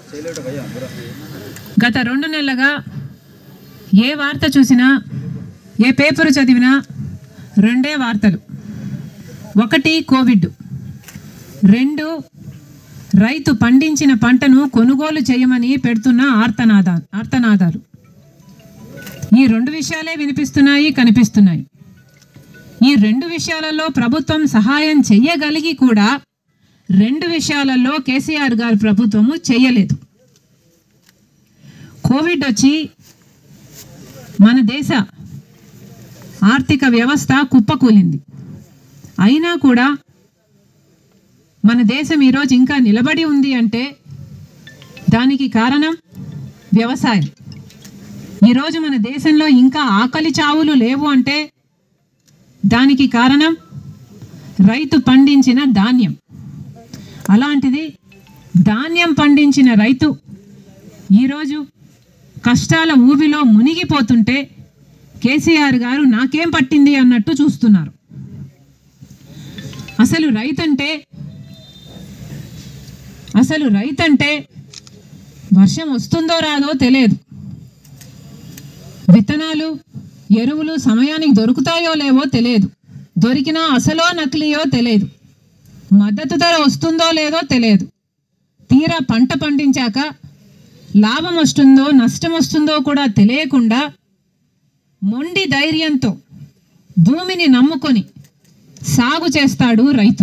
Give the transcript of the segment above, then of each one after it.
గత రెండు నెలలుగా ఏ వార్త చూసినా ఏ పేపర్ చదివినా రెండే వార్తలు ఒకటి కోవిడ్ రెండు రైతు పండించిన పంటను కొనుగోలు చేయమని పెడుతున్న ఆర్తనాదా ఆర్తనాదాలు ఈ రెండు విషయాలే వినిపిస్తున్నాయి కనిపిస్తున్నాయి ఈ రెండు విషయాలలో ప్రభుత్వం సహాయం చెయ్యగలిగి కూడా రెండు విషయాలలో కేసీఆర్ గారి ప్రభుత్వము చేయలేదు కోవిడ్ వచ్చి మన దేశ ఆర్థిక వ్యవస్థ కుప్పకూలింది అయినా కూడా మన దేశం ఈరోజు ఇంకా నిలబడి ఉంది అంటే దానికి కారణం వ్యవసాయం ఈరోజు మన దేశంలో ఇంకా ఆకలి చావులు లేవు అంటే దానికి కారణం రైతు పండించిన ధాన్యం అలాంటిది ధాన్యం పండించిన రైతు ఈరోజు కష్టాల ఊబిలో మునిగిపోతుంటే కేసీఆర్ గారు నాకేం పట్టింది అన్నట్టు చూస్తున్నారు అసలు రైతంటే అసలు రైతంటే వర్షం వస్తుందో రాదో తెలియదు విత్తనాలు ఎరువులు సమయానికి దొరుకుతాయో లేవో తెలియదు దొరికినా అసలో నకిలీయో తెలియదు మద్దతు ధర వస్తుందో లేదో తెలియదు తీరా పంట పండించాక లాభం వస్తుందో నష్టం వస్తుందో కూడా తెలియకుండా మొండి ధైర్యంతో భూమిని నమ్ముకొని సాగు చేస్తాడు రైతు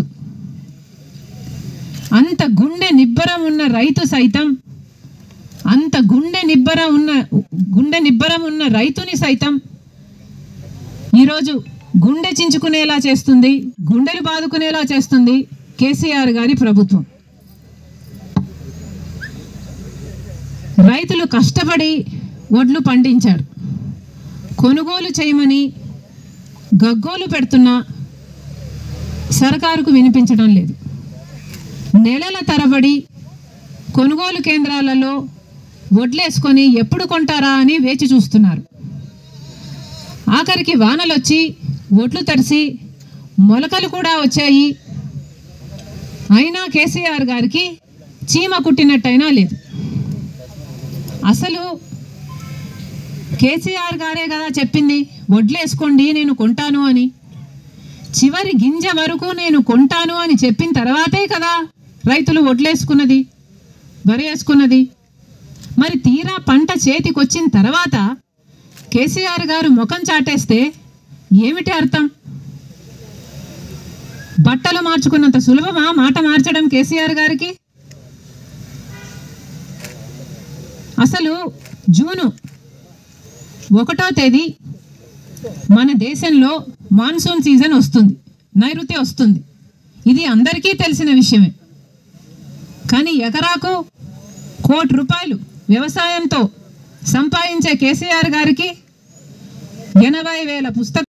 అంత గుండె నిబ్బరం ఉన్న రైతు సైతం అంత గుండె నిబ్బరం ఉన్న గుండె నిబ్బరం ఉన్న రైతుని సైతం ఈరోజు గుండె చించుకునేలా చేస్తుంది గుండెలు బాదుకునేలా చేస్తుంది కేసీఆర్ గారి ప్రభుత్వం రైతులు కష్టపడి వడ్లు పండించారు కొనుగోలు చేయమని గగ్గోలు పెడుతున్న సర్కారుకు వినిపించడం లేదు నెలల తరబడి కొనుగోలు కేంద్రాలలో వడ్లేసుకొని ఎప్పుడు కొంటారా అని వేచి చూస్తున్నారు ఆఖరికి వానలొచ్చి ఒడ్లు తడిసి మొలకలు కూడా వచ్చాయి అయినా కేసీఆర్ గారికి చీమ కుట్టినట్టయినా లేదు అసలు కేసీఆర్ గారే కదా చెప్పింది వడ్లేసుకోండి నేను కొంటాను అని చివరి గింజ వరకు నేను కొంటాను అని చెప్పిన తర్వాతే కదా రైతులు వడ్లేసుకున్నది వరి వేసుకున్నది మరి తీరా పంట చేతికొచ్చిన తర్వాత కేసీఆర్ గారు ముఖం చాటేస్తే ఏమిటి అర్థం బట్టలు మార్చుకున్నంత సులభమా మాట మార్చడం కేసీఆర్ గారికి అసలు జూను ఒకటో తేదీ మన దేశంలో మాన్సూన్ సీజన్ వస్తుంది నైరుతి వస్తుంది ఇది అందరికీ తెలిసిన విషయమే కానీ ఎకరాకు కోటి రూపాయలు వ్యవసాయంతో సంపాదించే కేసీఆర్ గారికి ఎనభై వేల పుస్తక